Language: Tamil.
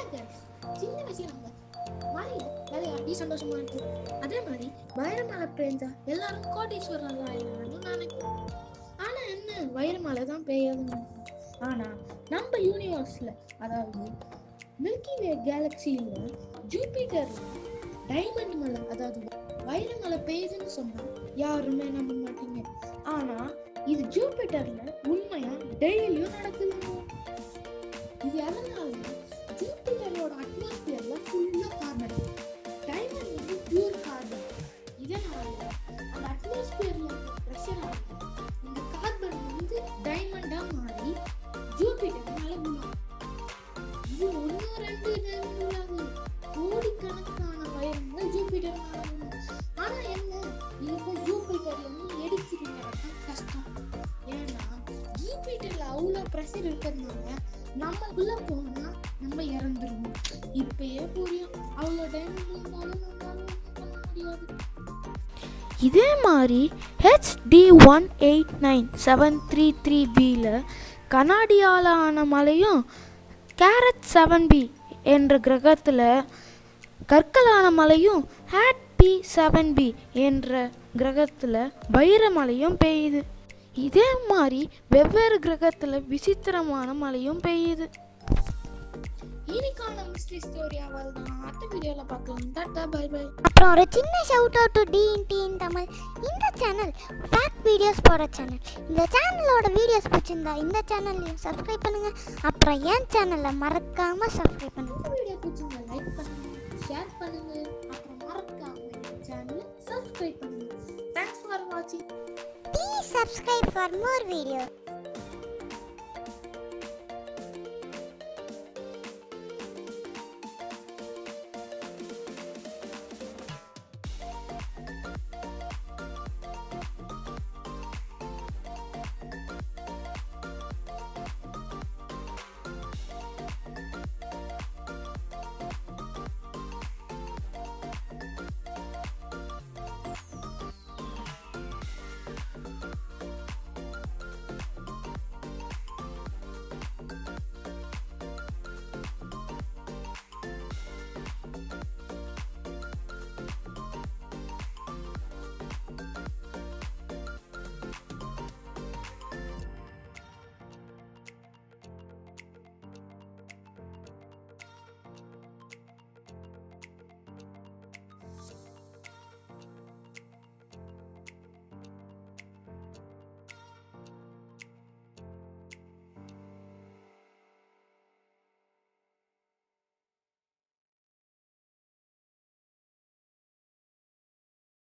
கைஸ் சின்ன வயசுல நம்ம மழையில விளையாடி சந்தோஷமா இருக்கு அதே மாதிரி வைரமழை பெய்ஞ்சா எல்லாரும் கோட்டீஸ்வரர் ஆயிடுவாங்கன்னு நினைக்கிறோம் ஆனா என்ன வைரமழை தான் பெய்யாதுன்னு ஆனா நம்ம யூனிவர்ஸ்ல அதாவது மில்கி வே கேலக்சியில ஜூபிட்டர்ல டைமண்ட் மலை அதாவது வைரமலை பெய்யுதுன்னு சொன்னா யாருமே நம்ப மாட்டீங்க ஆனா இது ஜூபிட்டர்ல உண்மையா டெய்லியும் நடக்குதுங்க இது எதனால ஜூபிட்டரோட அட்மாஸ்பியர்ல ஃபுல்லா கார்பன் டைமண்ட் வந்து பியூர் கார்பன் இதனால அந்த அட்மாஸ்பியர்ல ப்ரெஷர் இந்த கார்பன் வந்து டைமண்டா மாறி ஜூபிட்டர் மேல விழும் இது ஒன்று ரெண்டு டைமண்ட் விழாது கோடிக்கணக்கான வைரங்கள் ஜூபிட்டர் மேல விழும் ஆனா என்ன இது போய் ஜூபிட்டர்ல இருந்து எடுத்துட்டு வரது கஷ்டம் ஏன்னா ஜூபிட்டர்ல அவ்வளோ ப்ரெஷர் இருக்கிறதுனால நம்ம உள்ள போனா நம்ம இறந்துருவோம் இப்பயே புரியும் அவ்வளோ டைமண்ட் இருந்தாலும் நம்மளால ஒண்ணும் பண்ண முடியாது இதே மாதிரி HD one eight nine seven three three பியில் கனாடியால் ஆன மலையும் கேரட் செவன் பி என்ற கிரகத்தில் கற்களான மலையும் ஹேட் பி செவன் பி என்ற கிரகத்தில் வைரமலையும் பெய்யுது இதே மாதிரி வெவ்வேறு கிரகத்தில் விசித்திரமான மழையும் பெய்யுது இன்னைக்கான மிஸ்ட்ரி ஸ்டோரி அவள் தான் அடுத்த வீடியோல பார்க்கலாம் டாட்டா பை பை அப்புறம் ஒரு சின்ன shout out to TNTN Tamil இந்த சேனல் ஃபேக்ட் வீடியோஸ் போகிற சேனல் இந்த சேனலோட வீடியோஸ் பிடிச்சிருந்தா இந்த சேனல்லையும் சப்ஸ்கிரைப் பண்ணுங்க அப்புறம் என் சேனலை மறக்காம சப்ஸ்கிரைப் பண்ணுங்க இந்த வீடியோ பிடிச்சிருந்தா லைக் பண்ணுங்க ஷேர் பண்ணுங்க அப்புறம் மறக்காம சேனலை சப்ஸ்கிரைப் பண்ணுங்க தேங்க்ஸ் ஃபார் வாட்சிங் please subscribe for more video